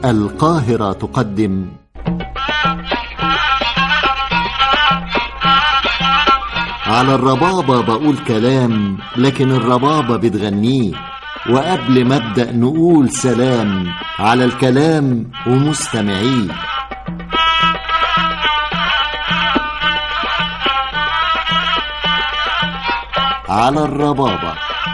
القاهرة تقدم على الربابة بقول كلام لكن الربابة بتغنيه وقبل ما ابدأ نقول سلام على الكلام ومستمعيه على الربابة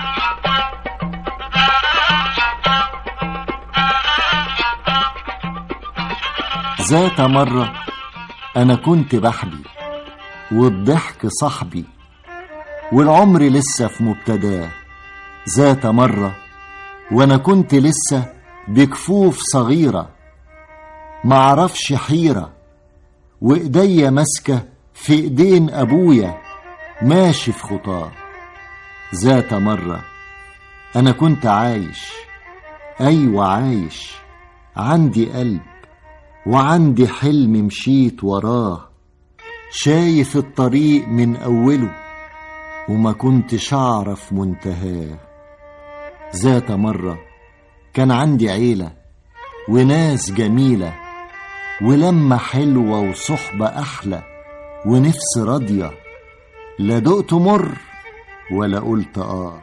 ذات مرة أنا كنت بحبي والضحك صاحبي والعمر لسه في مبتداه ذات مرة وأنا كنت لسه بكفوف صغيرة معرفش حيرة وإيديا ماسكة في إيدين أبويا ماشي في خطاه ذات مرة أنا كنت عايش أيوة عايش عندي قلب وعندي حلم مشيت وراه شايف الطريق من أوله وما كنتش أعرف منتهاه ذات مرة كان عندي عيلة وناس جميلة ولمة حلوة وصحبة أحلى ونفس راضية لا دقت مر ولا قلت آه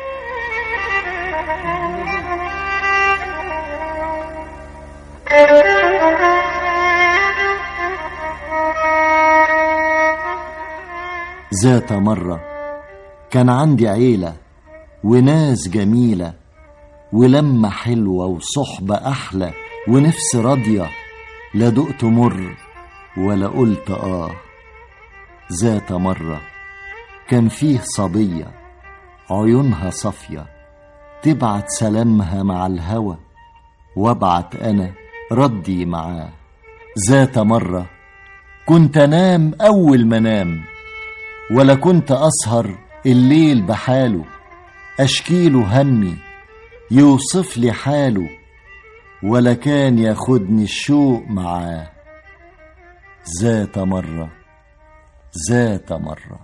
ذات مرة كان عندي عيلة وناس جميلة ولمة حلوة وصحبة أحلى ونفس راضية لا دقت مر ولا قلت آه ذات مرة كان فيه صبية عيونها صافية تبعت سلامها مع الهوى وابعت أنا ردي معاه ذات مرة كنت أنام أول ما نام ولا كنت أسهر الليل بحاله أشكيله همي يوصف لي حاله ولا كان ياخدني الشوق معاه ذات مرة ذات مرة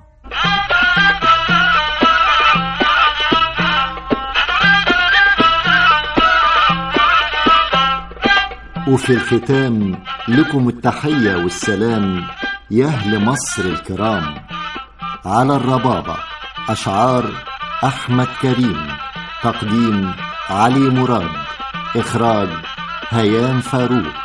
وفي الختام لكم التحية والسلام يا أهل مصر الكرام على الربابة أشعار أحمد كريم تقديم علي مراد إخراج هيام فاروق